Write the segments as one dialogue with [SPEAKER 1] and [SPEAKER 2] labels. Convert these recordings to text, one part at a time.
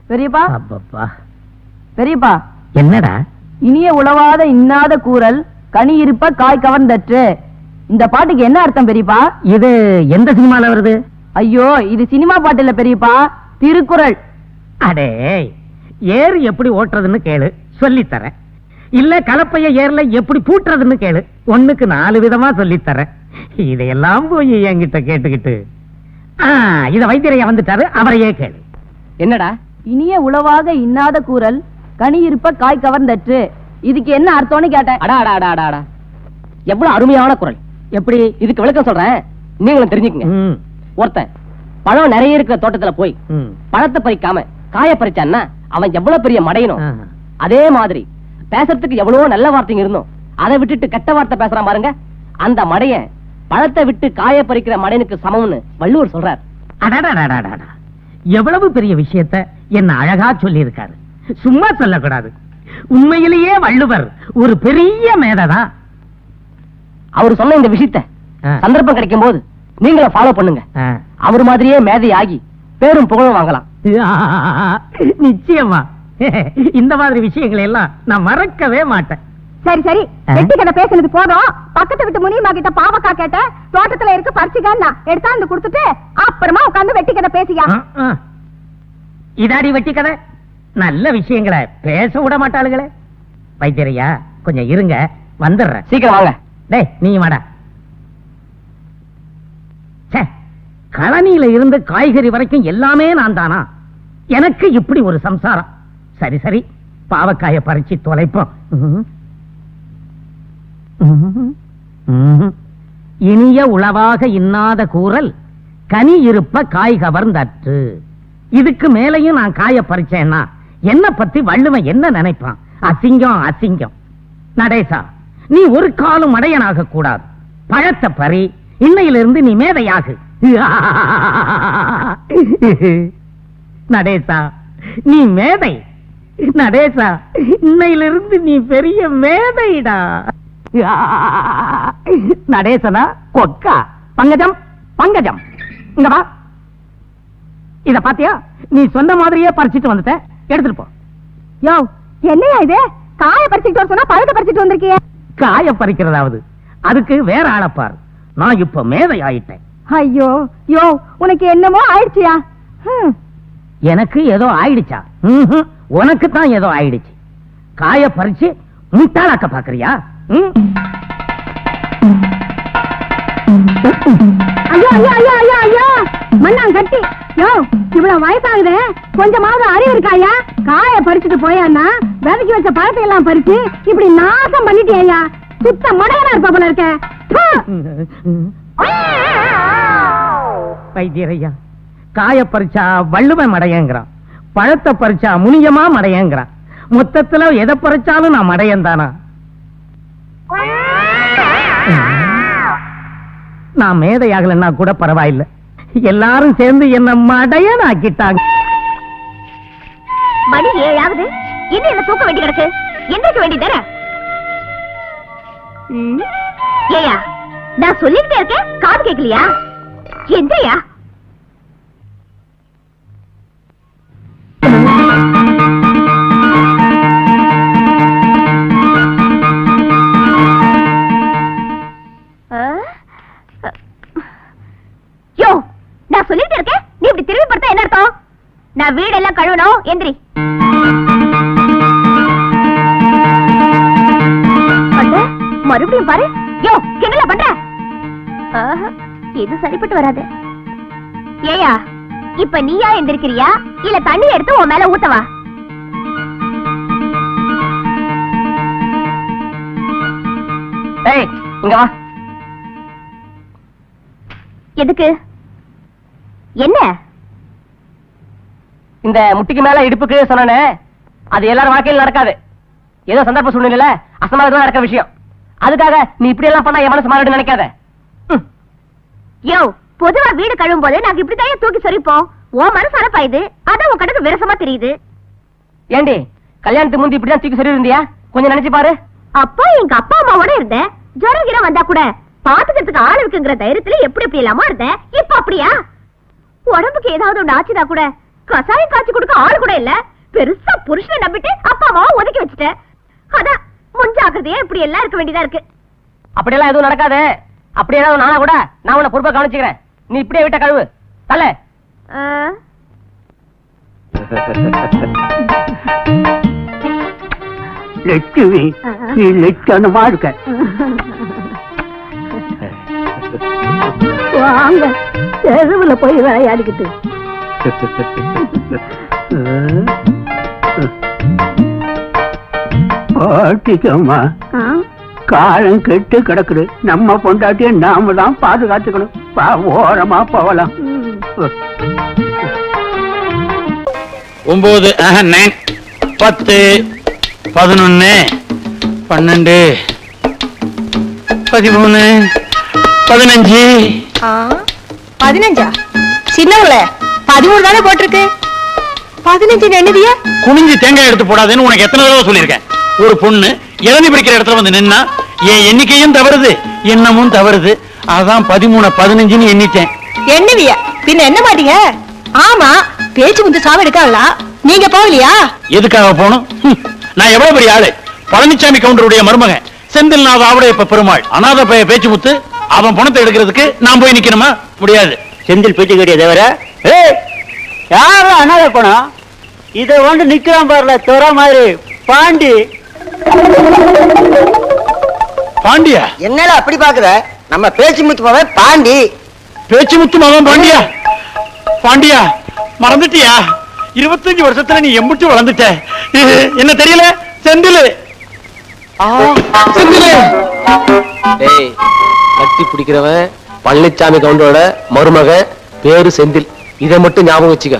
[SPEAKER 1] பெரியப்பா
[SPEAKER 2] அப்பப்பா
[SPEAKER 1] பெரியப்பா
[SPEAKER 2] என்னடா
[SPEAKER 1] இனிய உளவாத இன்னாத கூறல் கனி இருப்ப காய் கவர்ந்தற்று இந்த பாட்டுக்கு என்ன அர்த்தம் பெரியப்பா
[SPEAKER 2] இது எந்த சினிமால வருது
[SPEAKER 1] ஐயோ இது சினிமா பாட்டு இல்ல பெரியப்பா திருக்குறள்
[SPEAKER 2] அடே ஏர் எப்படி ஓட்டுறதுன்னு கேளு சொல்லித் தரேன் இல்ல கலப்பைய ஏர்ல எப்படி பூட்டுறதுன்னு கேளு ஒண்ணுக்கு நாலு விதமா சொல்லித் தரேன் இதையெல்லாம் போய் என்கிட்ட கேட்டுக்கிட்டு ஆ, இத வைத்தியரையா வந்துட்டாரு அவரையே கேளு
[SPEAKER 3] என்னடா
[SPEAKER 1] இனிய உளவாக இன்னாத கூறல் கனி இருப்ப காய் கவர்ந்தற்று இதுக்கு என்ன அர்த்தம்னு கேட்டேன்
[SPEAKER 3] அடா அடா அடா அடா அடா எவ்வளவு அருமையான குரல்
[SPEAKER 2] எப்படி
[SPEAKER 3] இதுக்கு விளக்கம் சொல்றேன் நீங்களும் தெரிஞ்சுக்கங்க
[SPEAKER 2] ம்,
[SPEAKER 3] ஒருத்தன் பழம் நிறைய இருக்கிற தோட்டத்துல போய்
[SPEAKER 2] ம்.
[SPEAKER 3] பழத்தை பறிக்காம காய பறிச்சான்னா அவன் எவ்வளவு பெரிய மடையணும்
[SPEAKER 2] ஆ.
[SPEAKER 3] அதே மாதிரி பேசுறதுக்கு எவ்வளவோ நல்ல வார்த்தைங்க இருந்தும் அதை விட்டுட்டு கெட்ட வார்த்தை பேசுறான் பாருங்க அந்த மடையன் பழத்தை விட்டு காய பறிக்கிற மடையனுக்கு சமம்னு வள்ளுவர் சொல்றார்
[SPEAKER 2] அடடடடடடா. எவ்வளவு பெரிய விஷயத்த என்ன அழகா சொல்லி இருக்காரு சும்மா சொல்லக்கூடாது உண்மையிலேயே வள்ளுவர் ஒரு பெரிய மேதைதான்
[SPEAKER 3] அவர் சொன்ன இந்த விஷயத்த
[SPEAKER 2] ஆ.
[SPEAKER 3] சந்தர்ப்பம் கிடைக்கும் போது நீங்களும் ஃபாலோ பண்ணுங்க
[SPEAKER 2] ஆ.
[SPEAKER 3] அவர் மாதிரியே மேதை ஆகி பேரும் புகழும் வாங்கலாம்
[SPEAKER 2] நிச்சயமா இந்த மாதிரி விஷயங்களை எல்லாம் நான் மறக்கவே மாட்டேன்
[SPEAKER 4] சரி சரி
[SPEAKER 2] ஆ?
[SPEAKER 4] வெட்டி கதை பேசுனது போதும் பக்கத்து வீட்டு முனியம்மா கிட்ட பாவக்கா கேட்ட தோட்டத்துல இருக்கு பறிச்சுக்கான்னா எடுத்தாந்து கொடுத்துட்டு அப்புறமா உட்கார்ந்து வெட்டி கதை பேசியா
[SPEAKER 2] ஆ, ஆ. இதாடி வெட்டி கதை நல்ல விஷயங்களை பேச விட மாட்டாளுகளே வைத்தியரையா கொஞ்சம் இருங்க வந்துடுறேன்
[SPEAKER 3] சீக்கிரம் வாங்க
[SPEAKER 2] டேய் நீ வாடா ச்சே, கழனியில இருந்து காய்கறி வரைக்கும் எல்லாமே நான் தானா எனக்கு இப்படி ஒரு சம்சாரம் சரி சரி பாவக்காய பறிச்சு தொலைப்போம் ம்ஹும். ம்ஹும். ம்ஹும். இனிய உளவாக இன்னாத கூறல் கனி இருப்ப காய் கவர்ந்தற்று இதுக்கு மேலையும் நான் காய பறிச்சேன்னா என்ன பத்தி வள்ளுவன் என்ன நினைப்பான் அசிங்கம் அசிங்கம் நடேசா நீ ஒரு காலும் மடையனாக கூடாது பழத்தை பறி இன்னையிலிருந்து நீ மேதையாகு நடேசா நீ மேதை நடேசா இன்னையிலிருந்து நீ பெரிய மேதைடா நடேசனா கொக்கா பங்கஜம் பங்கஜம் இங்க வா இத பாத்தியா நீ சொன்ன மாதிரியே பறிச்சிட்டு வந்துட்ட எடுத்துட்டு போ
[SPEAKER 4] யோ என்னையா இது காய பறிச்சுட்டு வர சொன்னா பழத்தை பறிச்சுட்டு வந்திருக்கியே
[SPEAKER 2] காய பறிக்கிறதாவது அதுக்கு வேற ஆளப்பார் நான் இப்ப மேதை ஆயிட்டேன்
[SPEAKER 4] ஐயோ யோ உனக்கு என்னமோ ஆயிடுச்சியா ஹம்.
[SPEAKER 2] எனக்கு ஏதோ ஆயிடுச்சா ம்ஹும். உனக்கு தான் ஏதோ ஆயிடுச்சு காய பறிச்சு முட்டாளாக்க பாக்குறியா ம்?
[SPEAKER 4] ஐயோ ஐயோ ஐயோ ஐயோ ஐயோ மண்ணாங் கட்டி யோ இவ்வளவு வயசாகுது கொஞ்சமாவது அறிவு இருக்காயா காய பறிச்சுட்டு போயான்னா விதைக்கு வச்ச பழத்தை எல்லாம் பறிச்சு இப்படி நாசம் பண்ணிட்டியா சுத்த மடையனா இருப்பா போல இருக்க ப்பு.
[SPEAKER 2] வைத்தியரையா காய பறிச்சா வள்ளுவன் மடையங்கிறான் பழத்தை பறிச்சா முனியமா மடையங்கிறான் மொத்தத்துல எதை பறிச்சாலும் நான் மடையன் தானா நான் மேதையாகலன்னா கூட பரவாயில்லை எல்லாரும் சேர்ந்து என்ன மடையன் ஆக்கிட்டாங்க
[SPEAKER 4] மணி ஏழாவது இன்னும் என்ன தூக்க வேண்டி கிடக்கு எந்திரிக்க வேண்டியதானே ஏயா நான் சொல்லிக்கிட்டே இருக்கேன் காது கேட்கலையா எந்திரியா யோ நான் சொல்லிட்டு இருக்கேன் நீ இப்படி திரும்பி பார்த்தா என்ன அர்த்தம் நான் வீடெல்லாம் கழுவணும் எந்திரி அட, மறுபடியும் பாரு யோ கிண்டல பண்ற ஆஹா, இது சரிப்பட்டு வராது ஏயா இப்ப நீயா எந்திரிக்கிறியா இல்ல தண்ணி எடுத்து உன் மேல ஊத்தவா
[SPEAKER 3] ஏய் இங்க வா
[SPEAKER 4] எதுக்கு என்ன
[SPEAKER 3] இந்த முட்டிக்கு மேல இடுப்புக்கு சொன்னனே அது எல்லாரும் வாழ்க்கையில் நடக்காது ஏதோ சந்தர்ப்ப சூழ்நிலையில அசமானதான் நடக்க விஷயம் அதுக்காக நீ இப்படி எல்லாம் பண்ணா என் மனசு மாறிடு நினைக்காத ம்.
[SPEAKER 4] யோ பொதுவா வீடு கழுவும் போது நாங்க இப்படித்தான் தூக்கி சொரிப்போம் உன் மனசு அனுப்பாயுது அதான் உன் கணக்கு விரசமா தெரியுது
[SPEAKER 3] ஏண்டி கல்யாணத்துக்கு முந்தி இப்படிதான் தூக்கி சொல்லி இருந்தியா கொஞ்சம் நினைச்சு பாரு
[SPEAKER 4] அப்போ எங்க அப்பா அம்மாவோட இருந்தேன் ஜுரம் கிரம் வந்தா கூட பாத்துக்கிறதுக்கு ஆள் இருக்குங்கிற தைரியத்துல எப்படி எப்படி இல்லாம இருந்தேன் இப்ப அப்படியா உடம்புக்கு ஏதாவது ஒண்ணு ஆச்சுதா கூட கசாயம் காய்ச்சி கொடுக்க ஆள் கூட இல்ல பெருசா புருஷனை நம்பிட்டு அப்பா அம்மாவை ஒதுக்கி வச்சுட்டேன் அதான் முன்ஜாக்கிரதையா இப்படி எல்லாம் இருக்க வேண்டியதா இருக்கு
[SPEAKER 3] அப்படியெல்லாம் எதுவும் நடக்காது அப்படி ஏதாவது நானா கூட நான் உன்னை பொறுப்பா கவனிச்சுக்கிறேன் நீ இப்படியே விட்ட கழுவு தல
[SPEAKER 4] ஆ,
[SPEAKER 5] லட்சுமி நீ லட்சணமா இருக்க
[SPEAKER 4] வாங்க தெருவுல போய் விளையாடிக்கிட்டு
[SPEAKER 5] பாட்டிக்கம்மா
[SPEAKER 4] ஆ,
[SPEAKER 5] காலம் கெட்டு கிடக்குது நம்ம பொண்டாட்டிய நாம தான் பாதுகாத்துக்கணும் வா, ஓரமா போகலாம்
[SPEAKER 4] ம்.
[SPEAKER 6] ஒன்பது ஆஹா, நைன் பத்து பதினொன்னு பன்னெண்டு பதிமூணு பதினஞ்சு
[SPEAKER 4] பதினஞ்சா சின்னவங்கள பதிமூணு தானே போட்டிருக்கு பதினஞ்சு என்னதியா
[SPEAKER 6] குனிஞ்சு தேங்காய் எடுத்து போடாதேன்னு உனக்கு எத்தனை தடவை சொல்லியிருக்கேன் ஒரு பொண்ணு இளநி பிடிக்கிற இடத்துல வந்து நின்னா என் எண்ணிக்கையும் தவறுது எண்ணமும் தவறுது அதான் பதிமூணு பதினஞ்சுன்னு எண்ணிட்டேன்
[SPEAKER 4] என்னவிய பின்ன என்ன மாட்டீங்க ஆமா பேச்சு முத்து சாவு எடுக்காங்களா நீங்க போகலையா
[SPEAKER 6] எதுக்காக போகணும் ஹம், நான் எவ்வளவு பெரிய ஆளு பழனிசாமி கவுண்டருடைய மருமகன் செந்தில்நாத ஆவுடையப்ப பெருமாள் அநாத பைய பேச்சு முத்து அவன் பணத்தை எடுக்கிறதுக்கு நான் போய் நிக்கணுமா முடியாது
[SPEAKER 5] செந்தில் பேச்சு கிடையாது தவிர ஏய் யாரும் அனாத பணம் இத வந்து நிக்கிறான் பாருல துற மாதிரி பாண்டி
[SPEAKER 6] பாண்டியா
[SPEAKER 7] என்னடா அப்படி பாக்குற நம்ம பேச்சு முத்து போவன் பாண்டி
[SPEAKER 6] பேச்சு முத்து மகன் பாண்டியா பாண்டியா மறந்துட்டியா இருபத்தஞ்சு வருஷத்துல நீ எம்புட்டு வளர்ந்துட்ட இது என்ன தெரியல செந்தில் செந்தில்
[SPEAKER 3] டேய் கட்டி பிடிக்கிறவன் பழனிசாமி கவுண்டரோட மருமக பேரு செந்தில் இதை மட்டும் ஞாபகம் வச்சுக்க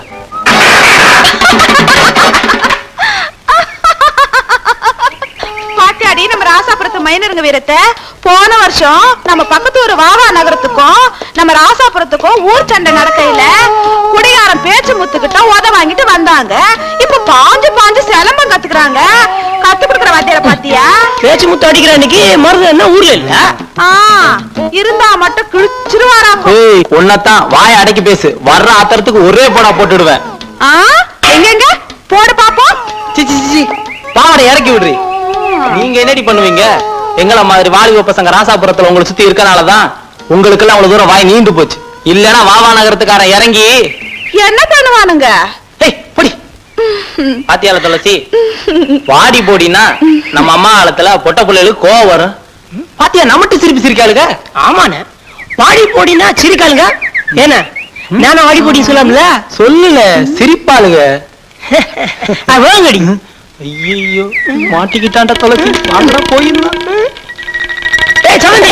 [SPEAKER 8] பாட்டியாடி நம்ம ராசாபுரத்து மைனருங்க வீரத்தை போன வருஷம் நம்ம பக்கத்து ஊர் வாவா நகரத்துக்கும் நம்ம ராசாபுரத்துக்கும் ஊர் சண்டை நடக்கையில குடிகாரன் பேச்சு முத்துக்கிட்ட உத வாங்கிட்டு வந்தாங்க இப்ப பாஞ்சு பாஞ்சு சிலம்பம் கத்துக்கிறாங்க கத்து கொடுக்குற வாத்தியார பாத்தியா
[SPEAKER 3] பேச்சு முத்து அடிக்கிற அன்னைக்கு மருது என்ன ஊர்ல இல்ல
[SPEAKER 8] ஆ இருந்தா மட்டும் கிழிச்சிருவாராம்
[SPEAKER 3] ஏய் ஒன்னத்தான் வாய அடக்கி பேசு வர்ற ஆத்திரத்துக்கு ஒரே போடா போட்டுடுவேன்
[SPEAKER 8] ஆ எங்கெங்க போடு பாப்போம்
[SPEAKER 3] சி சி, சி, சி. பாவடை இறக்கி விடுறி நீங்க என்னடி பண்ணுவீங்க எங்கள மாதிரி வாலிப பசங்க ராசாபுரத்துல உங்களை சுத்தி இருக்கனாலதான் உங்களுக்கு எல்லாம் அவ்வளவு தூரம் வாய் நீண்டு போச்சு இல்லனா வாவா நகரத்துக்காரன் இறங்கி
[SPEAKER 8] என்ன பண்ணுவானுங்க
[SPEAKER 3] ஏய் பொடி பாத்தியால துளசி வாடி போடினா நம்ம அம்மா காலத்துல பொட்ட பிள்ளைகளுக்கு கோவம் வரும் பாத்தியா நம்மட்டு சிரிப்பு சிரிக்காளுங்க ஆமாண்ணே வாடி போடினா சிரிக்காளுங்க ஏன நானும் வாடி போடி சொல்லாம்ல சொல்லல சிரிப்பாளுங்க வேங்கடி ஐயோ மாட்டிக்கிட்டான்டா துளசி வாங்கடா போயிருந்தா ஏய் சமந்தி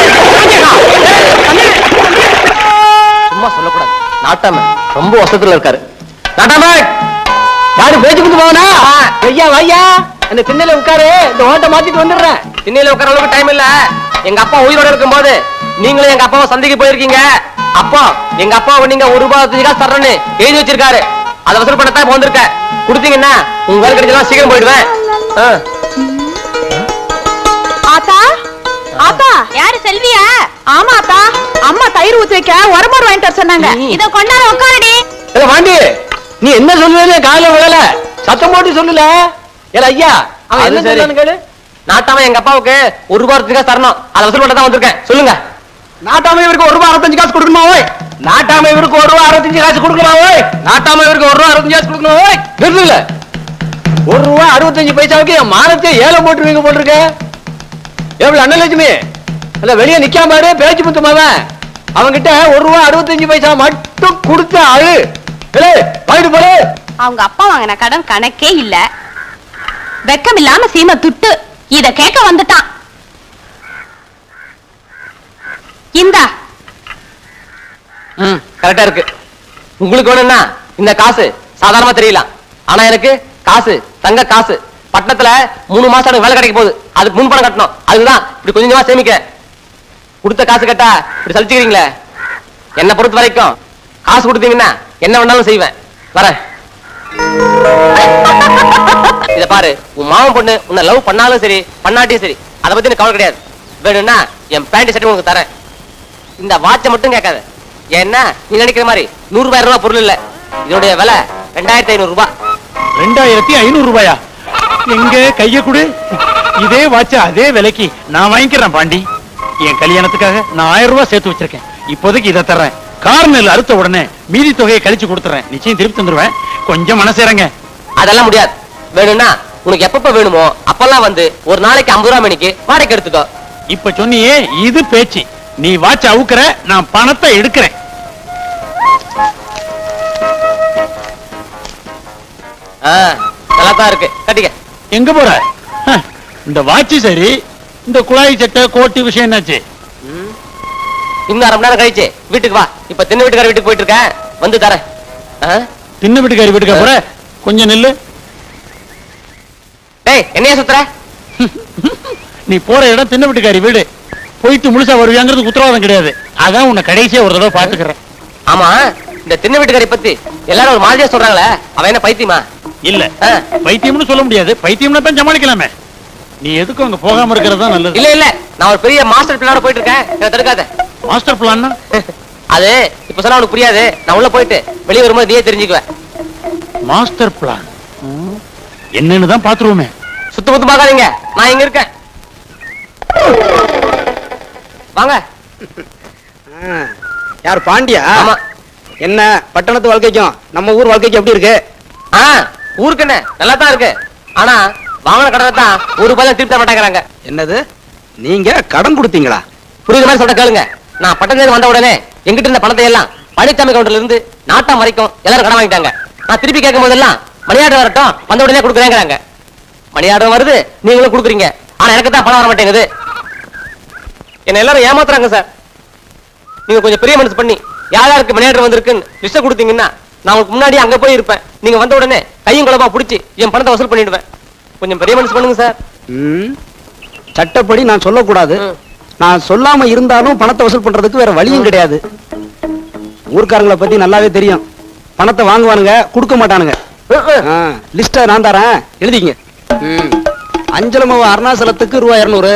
[SPEAKER 3] சும்மா சொல்லக்கூடாது நாட்டாம ரொம்ப வசத்துல இருக்காரு நாட்டாம யாரு பேச்சு கொடுத்து போவனா ஐயா வையா அந்த திண்ணையில உட்காரு இந்த ஓட்ட மாத்திட்டு வந்துடுறேன் திண்ணையில உட்கார அளவுக்கு டைம் இல்ல எங்க அப்பா உயிரோட இருக்கும்போது நீங்களும் எங்க அப்பாவை சந்தைக்கு போயிருக்கீங்க அப்பா எங்க அப்பாவை நீங்க ஒரு ரூபாய் அஞ்சு காசு தரணும்னு எழுதி வச்சிருக்காரு அதை வசூல் பண்ணத்தான் இப்ப வந்திருக்கேன் கொடுத்தீங்கன்னா உங்க வேலை கிடைச்சா சீக்கிரம் போயிடுவேன் ஆ.
[SPEAKER 8] ஆத்தா ஆத்தா யாரு செல்வியா ஆமா ஆத்தா அம்மா தயிர் ஊத்தி வைக்க உரமோர் வாங்கிட்டு வர சொன்னாங்க
[SPEAKER 3] ம்.
[SPEAKER 8] இத கொண்டாட உட்காரடி
[SPEAKER 3] ஏல வாண்டி நீ என்ன சொல்லுவேன்னு காலையில விழல சத்தம் போட்டு சொல்லல ஏல ஐயா அவன் என்ன சொல்றான்னு கேளு நாட்டாம எங்க அப்பாவுக்கு ஒரு ரூபாய் அறுபத்தஞ்சு காசு தரணும் அதை வசூல் பண்ண தான் வந்திருக்கேன் சொல்லுங்க நாட்டாம இவருக்கு ஒரு ரூபாய் அறுபத்தஞ்சு காசு கொடுக்கணுமா ஓய் நாட்டாம இவருக்கு ஒரு ரூபாய் அறுபத்தஞ்சு காசு கொடுக்கணுமா ஓய் நாட்டாம இவருக்கு ஒரு ரூபாய் அறுபத்தஞ்சு காசு கொடுக்கணும் ஓய் நிறுத்துங்க ஒரு ரூபாய் அறுபத்தஞ்சு பைசாவுக்கு என் மானத்தை ஏலம் போட்டுருவீங்க போட்டிருக்க எவ்வளவு அண்ணலட்சுமி அல்ல வெளியே நிக்காம பாரு பேச்சு முத்துமாவன் அவன்கிட்ட ஒரு ரூபாய் அறுபத்தஞ்சு பைசா மட்டும் கொடுத்த ஆளு ஏலே, வாங்கிட்டு போடு
[SPEAKER 8] அவங்க அப்பா வாங்கின கடன் கணக்கே இல்ல வெக்கம் இல்லாம சீம துட்டு இத கேட்க வந்துட்டான் இந்தா
[SPEAKER 3] ம் கரெக்டா இருக்கு உங்களுக்கு வேணும்னா இந்த காசு சாதாரணமா தெரியலாம் ஆனா எனக்கு காசு தங்க காசு பட்டணத்துல மூணு மாசம் எனக்கு வேலை கிடைக்க போகுது அதுக்கு முன் பணம் கட்டணும் அதுதான் இப்படி கொஞ்சம் கொஞ்சமா சேமிக்கிறேன் கொடுத்த காசு கேட்டா இப்படி சலிச்சுக்கிறீங்களே என்ன பொறுத்த வரைக்கும் காசு கொடுத்தீங்கன்னா என்ன வேணாலும் செய்வேன் வரேன் இத பாரு உன் மாமன் பொண்ணு உன்னை லவ் பண்ணாலும் சரி பண்ணாட்டியும் சரி அதை பத்தி எனக்கு கவலை கிடையாது வேணும்னா என் பேண்ட் ஷர்ட் உனக்கு தரேன் இந்த வாட்சை மட்டும் கேட்காத ஏன்னா நீ நினைக்கிற மாதிரி நூறு ரூபாய் ரூபாய் பொருள் இல்ல இதோடைய விலை ரெண்டாயிரத்தி ஐநூறு ரூபாய்
[SPEAKER 6] ரெண்டாயிரத்தி ஐநூறு ரூபாயா எங்க கைய கொடு இதே வாட்ச அதே விலைக்கு நான் வாங்கிக்கிறேன் பாண்டி என் கல்யாணத்துக்காக நான் ஆயிரம் ரூபாய் சேர்த்து வச்சிருக்கேன் இப்போதைக்கு இதை தர்றேன் கார்னல் அறுத்த உடனே மீதி தொகையை கழிச்சு கொடுத்துறேன் நிச்சயம் திருப்பி தந்துருவேன் கொஞ்சம் மனசேரங்க
[SPEAKER 3] அதெல்லாம் முடியாது வேணும்னா உனக்கு எப்பப்ப வேணுமோ அப்பெல்லாம் வந்து ஒரு நாளைக்கு ஐம்பது ரூபா மணிக்கு வாடகை எடுத்துக்கோ
[SPEAKER 6] இப்ப சொன்னியே இது பேச்சு நீ வாட்ச அவுக்குற நான் பணத்தை எடுக்கிறேன்
[SPEAKER 3] ஆ, நல்லா தான் இருக்கு கட்டிக்க
[SPEAKER 6] எங்க போற ஹ, இந்த வாட்சி சரி இந்த குழாய் சட்டை கோட்டு விஷயம் என்னாச்சு
[SPEAKER 3] இன்னும் அரை மணி நேரம் கழிச்சு வீட்டுக்கு வா இப்ப தின்ன வீட்டுக்கார வீட்டுக்கு போயிட்டு இருக்கேன் வந்து தரேன் ஆ?
[SPEAKER 6] தின்ன வீட்டுக்காரி வீட்டுக்கு போற கொஞ்சம் நில்லு
[SPEAKER 3] டேய் என்னையா சுத்துற
[SPEAKER 6] நீ போற இடம் தின்ன வீட்டுக்காரி வீடு போயிட்டு முழுசா வருவியாங்கிறது உத்தரவாதம் கிடையாது அதான் உன்னை கடைசியா ஒரு தடவை பாத்துக்கிறேன்
[SPEAKER 3] ஆமா இந்த தின்ன வீட்டுக்காரி பத்தி எல்லாரும் ஒரு மாதிரியா சொல்றாங்களே அவ என்ன பைத்தியமா
[SPEAKER 6] இல்ல
[SPEAKER 3] ஆ.
[SPEAKER 6] பைத்தியம்னு சொல்ல முடியாது பைத்தியம்னா தான் சமாளிக்கலாமே நீ எதுக்கும் அங்க போகாம இருக்கிறது தான் நல்லது
[SPEAKER 3] இல்ல இல்ல நான் ஒரு பெரிய மாஸ்டர் பிளான போயிட்டு இருக்கேன் என்ன தடுக்காத
[SPEAKER 6] மாஸ்டர் பிளான்னா
[SPEAKER 3] அது இப்ப சொன்னா உனக்கு புரியாது நான் உள்ள போயிட்டு வெளியே வரும்போது நீயே தெரிஞ்சுக்குவேன்
[SPEAKER 6] மாஸ்டர் பிளான் என்னன்னு தான் பாத்துருவோமே
[SPEAKER 3] சுத்த முத்து பார்க்காதீங்க நான் இங்க இருக்கேன் வாங்க
[SPEAKER 7] யார் பாண்டியா
[SPEAKER 3] ஆமா
[SPEAKER 7] என்ன பட்டணத்து வாழ்க்கைக்கும் நம்ம ஊர் வாழ்க்கைக்கும் எப்படி இருக்கு
[SPEAKER 3] ஆ ஊருக்கு என்ன நல்லா தான் இருக்கு ஆனா வாங்கின கடனை தான் ஒரு ரூபாய் திருப்பி தர மாட்டேங்கிறாங்க
[SPEAKER 7] என்னது நீங்க கடன் கொடுத்தீங்களா
[SPEAKER 3] புரியுற மாதிரி சொல்ற கேளுங்க நான் பட்டணத்துல வந்த உடனே எங்கிட்ட இருந்த பணத்தை எல்லாம் பழனிசாமி கவுண்டர்ல இருந்து நாட்டம் வரைக்கும் எல்லாரும் கடன் வாங்கிட்டாங்க நான் திருப்பி கேட்கும் போதெல்லாம் மணியாட்டம் வரட்டும் வந்த உடனே கொடுக்குறேங்கிறாங்க மணியாட்டம் வருது நீங்களும் கொடுக்குறீங்க ஆனா எனக்கு தான் பணம் வர மாட்டேங்குது என்ன எல்லாரும் ஏமாத்துறாங்க சார் நீங்க கொஞ்சம் பெரிய மனசு பண்ணி யார் யாருக்கு மணியாட்டம் வந்திருக்குன்னு லிஸ்ட் கொடுத்தீங்கன்னா நான் உங்களுக்கு முன்னாடி அங்க போய் இருப்பேன் நீங்க வந்த உடனே கையும் குழப்பா பிடிச்சி என் பணத்தை வசூல் பண்ணிடுவேன் கொஞ்சம் பெரிய மனசு பண்ணுங்க சார்
[SPEAKER 7] ம், சட்டப்படி நான் சொல்லக்கூடாது
[SPEAKER 3] ம்.
[SPEAKER 7] நான் சொல்லாம இருந்தாலும் பணத்தை வசூல் பண்றதுக்கு வேற வழியும் கிடையாது ஊர்க்காரங்களை பத்தி நல்லாவே தெரியும் பணத்தை வாங்குவானுங்க கொடுக்க மாட்டானுங்க லிஸ்ட நான் தரேன் எழுதிங்க ம். அஞ்சலமாவு அருணாசலத்துக்கு ரூபாய் இருநூறு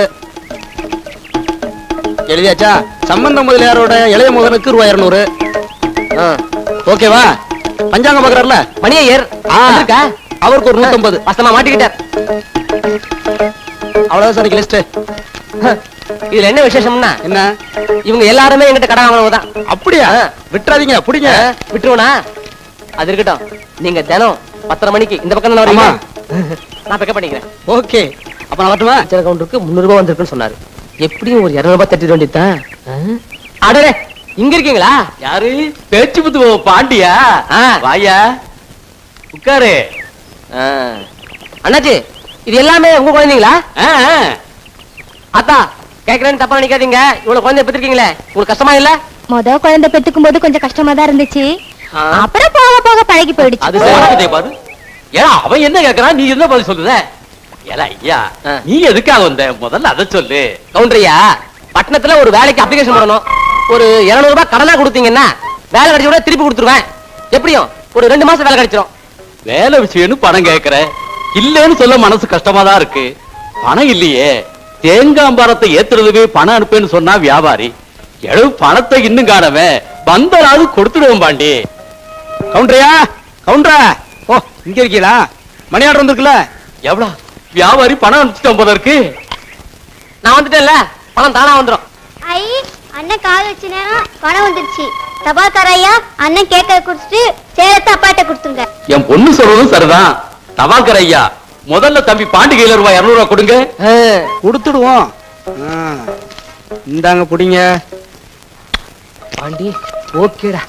[SPEAKER 7] எழுதியாச்சா சம்பந்த முதலியாரோட இளைய மகனுக்கு ரூபாய் இருநூறு ஓகேவா பஞ்சாங்கம் பாக்குறாருல
[SPEAKER 3] மணியையர்
[SPEAKER 7] ஆ.
[SPEAKER 3] இருக்கா
[SPEAKER 7] அவருக்கு ஒரு நூத்தம்பது
[SPEAKER 3] வசமா மாட்டிக்கிட்டார்
[SPEAKER 7] அவ்வளவுதான் சார் லிஸ்ட்
[SPEAKER 3] இதுல என்ன விசேஷம்னா
[SPEAKER 7] என்ன
[SPEAKER 3] இவங்க எல்லாருமே என்கிட்ட கடன் வாங்கினவங்க தான்
[SPEAKER 7] அப்படியா விட்டுறாதீங்க புடிங்க
[SPEAKER 3] விட்டுருவனா அது இருக்கட்டும் நீங்க தினம் பத்தரை மணிக்கு இந்த பக்கம் தானே வரீங்க நான் பிக்கப் பண்ணிக்கிறேன்
[SPEAKER 7] ஓகே அப்ப நான் வரட்டுமா
[SPEAKER 3] அஞ்சல் கவுண்டருக்கு முந்நூறு ரூபாய் வந்திருக்குன்னு சொன்னாரு எப்படியும் ஒரு இருநூறு ரூபாய் தட்டிட வேண்டியதுதான் அடரே இங்க இருக்கீங்களா
[SPEAKER 9] யாரு பேச்சு புத்து பாண்டியா
[SPEAKER 3] ஆ.
[SPEAKER 9] வாயா உட்காரு
[SPEAKER 3] ஆ. அண்ணாச்சி இது எல்லாமே உங்க குழந்தைங்களா
[SPEAKER 9] ஆ, ஆ.
[SPEAKER 3] அத்தா கேக்குறேன்னு தப்பா நினைக்காதீங்க இவ்வளவு குழந்தை பெற்றிருக்கீங்களே உங்களுக்கு கஷ்டமா இல்ல
[SPEAKER 4] முத குழந்தை பெத்துக்கும் போது கொஞ்சம் கஷ்டமா தான் இருந்துச்சு
[SPEAKER 3] ஆ.
[SPEAKER 4] அப்புறம் போக போக பழகி போயிடுச்சு
[SPEAKER 9] அது சரி பாரு ஏன்னா அவன் என்ன கேக்குறான் நீ என்ன பதில் சொல்லுத ஏல ஐயா
[SPEAKER 3] ஆ.
[SPEAKER 9] நீ எதுக்காக வந்த முதல்ல அதை சொல்லு
[SPEAKER 3] கவுண்டரியா பட்டணத்துல ஒரு வேலைக்கு அப்ளிகேஷன் போடணும் ஒரு 200 ரூபாய் கடனா கொடுத்தீங்கன்னா வேலை கிடைச்ச உடனே திருப்பி கொடுத்துருவேன் எப்படியும் ஒரு ரெண்டு மாசம் வேலை கிடைச்சிரும்
[SPEAKER 9] வேலை விஷயம்னு பணம் கேக்குற இல்லன்னு சொல்ல மனசு கஷ்டமா தான் இருக்கு பணம் இல்லையே தேங்காய் மரத்தை ஏத்துறதுக்கு பணம் அனுப்புன்னு சொன்னா வியாபாரி எழு பணத்தை இன்னும் காணவே வந்தராது கொடுத்துடுவோம் பாண்டி
[SPEAKER 7] கவுண்டரையா கவுண்டரா ஓ இங்க இருக்கீங்களா மணி ஆர்டர் வந்திருக்குல்ல
[SPEAKER 9] எவ்வளவு வியாபாரி பணம் அனுப்பிச்சிட்டோம் போல இருக்கு
[SPEAKER 3] நான் வந்துட்டேன்ல பணம் தானா வந்துரும்
[SPEAKER 10] ஐ அண்ணன் கால் வச்ச நேரம் பணம் வந்துருச்சு தபால்கார ஐயா அண்ணன் கேட்க கொடுத்துட்டு சேலத்தை அப்பாட்ட கொடுத்துங்க
[SPEAKER 9] என் பொண்ணு சொல்றதும் சரிதான் தபால்கர் ஐயா முதல்ல தம்பி பாண்டி கையில ரூபாய் இருநூறு ரூபாய் கொடுங்க
[SPEAKER 7] கொடுத்துடுவோம் ஆ. இந்தாங்க புடிங்க
[SPEAKER 3] பாண்டி ஓகேடா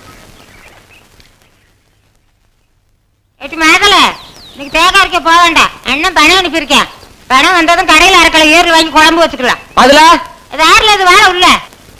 [SPEAKER 11] எட்டு மழக்கல இன்னைக்கு தேங்காய் அரைக்க போக வேண்டாம் அண்ணன் பணம் அனுப்பியிருக்கேன் பணம் வந்ததும் கடையில் அரைக்கல ஏறு வாங்கி குழம்பு வச்சுக்கலாம்
[SPEAKER 3] அதுல
[SPEAKER 11] வேறல இது வேற உள்ள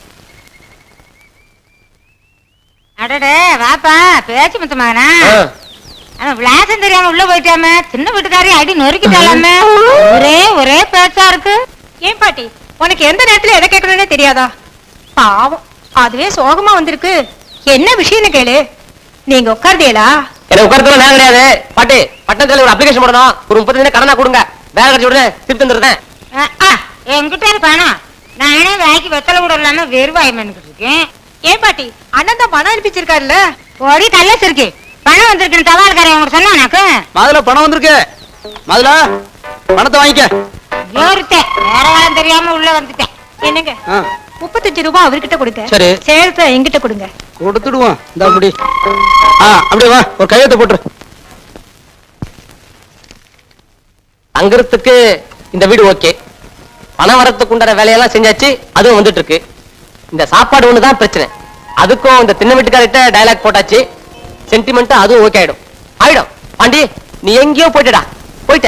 [SPEAKER 11] அடடே வாப்பா பேச்சு முத்த மகனா அவன் விளாசம் தெரியாம உள்ள போயிட்டாம சின்ன வீட்டுக்காரையும் அடி நொறுக்கிட்டாலாமே ஒரே ஒரே பேச்சா இருக்கு
[SPEAKER 8] ஏன் பாட்டி உனக்கு எந்த நேரத்துல எதை கேட்கணும்னே தெரியாதா பாவம் அதுவே சோகமா வந்திருக்கு என்ன விஷயம்னு கேளு நீங்க உட்கார்ந்தீங்களா
[SPEAKER 3] எனக்கு உட்காரத்துல நேரம் கிடையாது பாட்டி பட்டணத்துல ஒரு அப்ளிகேஷன் போடணும் ஒரு முப்பத்தஞ்சு கடனா கொடுங்க வேலை கிடைச்ச உடனே திருப்பி தந்துடுறேன்
[SPEAKER 11] ஆ, ஆ, என்கிட்ட அது பணம் நானே வாய்க்கு வெத்தலை கூட இல்லாம வெறுவாயம் இருக்கேன்
[SPEAKER 8] ஏன் பாட்டி அண்ணன் தான் பணம் அனுப்பிச்சிருக்காருல்ல
[SPEAKER 11] ஓடி கல்லஸ் இருக்கு பணம் வந்திருக்குன்னு தபால்காரன் உங்களுக்கு சொன்னானாக்கு
[SPEAKER 7] மாதுளா பணம் வந்திருக்கு மாதுளா பணத்தை வாங்கிக்க
[SPEAKER 11] ஏறிட்டேன் வேற காலம் தெரியாம உள்ள வந்துட்டேன்
[SPEAKER 8] என்னங்க
[SPEAKER 7] ஆ,
[SPEAKER 8] முப்பத்தஞ்சு ரூபாய் அவர்கிட்ட கொடுங்க
[SPEAKER 7] சரி
[SPEAKER 8] சேர்த்த என்கிட்ட கொடுங்க
[SPEAKER 7] கொடுத்துடுவோம் இந்த அப்படி ஆ அப்படியே வா ஒரு கையெழுத்து போட்டுரு
[SPEAKER 3] தங்குறதுக்கு இந்த வீடு ஓகே பணம் வரத்துக்கு உண்டான வேலையெல்லாம் செஞ்சாச்சு அதுவும் வந்துட்டு இருக்கு இந்த சாப்பாடு ஒண்ணுதான் பிரச்சனை அதுக்கும் இந்த தின்ன வீட்டுக்காரிட்ட டயலாக் போட்டாச்சு சென்டிமெண்ட் அதுவும் ஓகே ஆயிடும் ஆயிடும் பாண்டி நீ எங்கேயோ போயிட்டடா போயிட்ட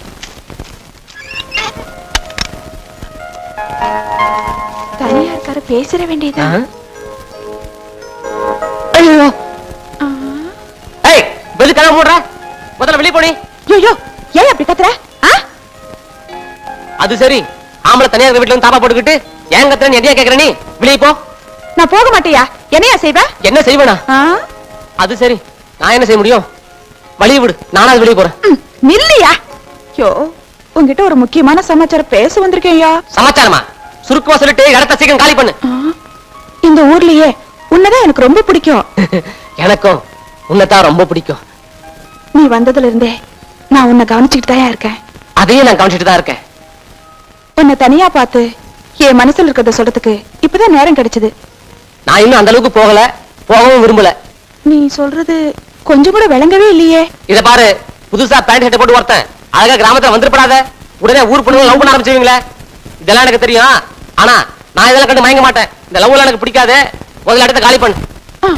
[SPEAKER 8] தனியா இருக்காரு பேசிட வேண்டியது
[SPEAKER 3] ஐயோ ஏய் வெளிய கதவை மூடுற முதல்ல வெளிய போடி
[SPEAKER 8] ஐயோ ஏன் அப்படி கத்துற ஆ?
[SPEAKER 3] அது சரி ஆம்பளை தனியார் வீட்டுல வந்து தாப்பா போட்டுக்கிட்டு ஏன் கத்துறேன்னு எதையா கேக்குற நீ வெளிய போ
[SPEAKER 8] நான் போக மாட்டியா என்னையா செய்வ
[SPEAKER 3] என்ன செய்வேனா
[SPEAKER 8] ஆ?
[SPEAKER 3] அது சரி நான் என்ன செய்ய முடியும் வழிய விடு நானாவது வெளிய போறேன்
[SPEAKER 8] ம், நில்லுயா யோ உன்கிட்ட ஒரு முக்கியமான சமாச்சாரம் பேச வந்திருக்கேன்யா
[SPEAKER 3] சமாச்சாரமா சுருக்கமா சொல்லிட்டு இடத்த சீக்கிரம் காலி பண்ணு
[SPEAKER 8] ஆ, இந்த ஊர்லயே உன்னதான் எனக்கு ரொம்ப பிடிக்கும்
[SPEAKER 3] எனக்கும் உன்னைத்தான் ரொம்ப பிடிக்கும்
[SPEAKER 8] நீ வந்ததுல இருந்தே நான் உன்னை கவனிச்சுக்கிட்டு தான் இருக்கேன்
[SPEAKER 3] அதையும் நான் கவனிச்சுட்டு தான் இருக்கேன்
[SPEAKER 8] உன்னை தனியா பார்த்து என் மனசுல இருக்கிறத சொல்றதுக்கு இப்பதான் நேரம் கிடைச்சது
[SPEAKER 3] நான் இன்னும் அந்த அளவுக்கு போகல போகவும் விரும்பல
[SPEAKER 8] நீ சொல்றது கொஞ்சம் கூட விளங்கவே இல்லையே
[SPEAKER 3] இத பாரு புதுசா பேண்ட் ஷர்ட் போட்டு ஒருத்தன் அழகா கிராமத்துல வந்துருப்படாத உடனே ஊர் பொண்ணுங்க லவ் பண்ண ஆரம்பிச்சுவீங்களே இதெல்லாம் எனக்கு தெரியும் ஆனா நான் இதெல்லாம் கண்டு மயங்க மாட்டேன் இந்த லவ் எனக்கு பிடிக்காது முதல்ல இடத்த காலி பண்ணு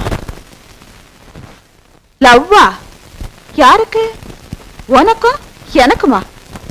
[SPEAKER 8] லவ்வா யாருக்கு உனக்கும் எனக்குமா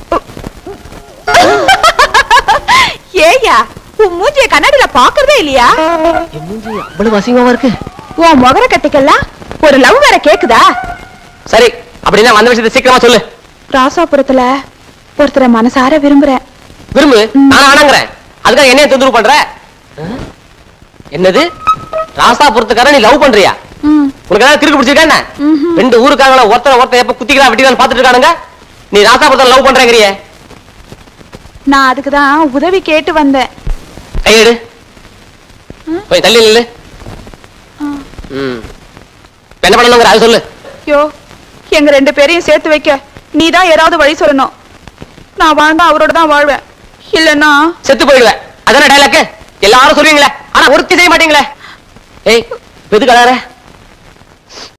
[SPEAKER 8] ஏயா உன் மூஞ்சிய கண்ணாடியில பாக்குறதே இல்லையா
[SPEAKER 3] அவ்வளவு அசிங்கமா இருக்கு
[SPEAKER 8] உன் முகர கட்டிக்கெல்லாம் ஒரு லவ் வேற கேக்குதா
[SPEAKER 3] சரி அப்படின்னா வந்த விஷயத்தை சீக்கிரமா சொல்லு
[SPEAKER 8] ராசாபுரத்துல ஒருத்தரை மனசார விரும்புறேன்
[SPEAKER 3] விரும்பு நான் வேணாங்கிறேன் அதுக்காக என்னைய தொந்தரவு பண்ற ஆ? என்னது ராசாபுரத்துக்காரன் நீ லவ் பண்றியா
[SPEAKER 8] ம்,
[SPEAKER 3] உனக்கு ஏதாவது கிறுக்கு பிடிச்சிருக்கா என்ன
[SPEAKER 8] ம்ஹும்.
[SPEAKER 3] ரெண்டு ஊருக்காரங்கள ஒருத்தர ஒருத்தர் எப்ப குத்திக்கிறா வெட்டிக்கிறான்னு பாத்துட்டு இருக்கானுங்க நீ ராசாபுரத்தை லவ் பண்றேங்கிறியே
[SPEAKER 8] நான் அதுக்குதான் உதவி கேட்டு வந்தேன்
[SPEAKER 3] கையெடு
[SPEAKER 8] ம்.
[SPEAKER 3] போய் தள்ளி நில்லு
[SPEAKER 8] ஆ.
[SPEAKER 3] ம். இப்ப என்ன பண்ணணுங்கிற அது சொல்லு
[SPEAKER 8] யோ எங்க ரெண்டு பேரையும் சேர்த்து வைக்க நீ தான் ஏதாவது வழி சொல்லணும் நான் வாழ்ந்தா அவரோட தான் வாழ்வேன் இல்லன்னா
[SPEAKER 3] செத்து போயிடுவேன் அதானே டைலாக் எல்லாரும் சொல்றீங்களே ஆனா ஒருத்தி செய்ய மாட்டீங்களே ஏய் இப்ப எதுக்கு அழற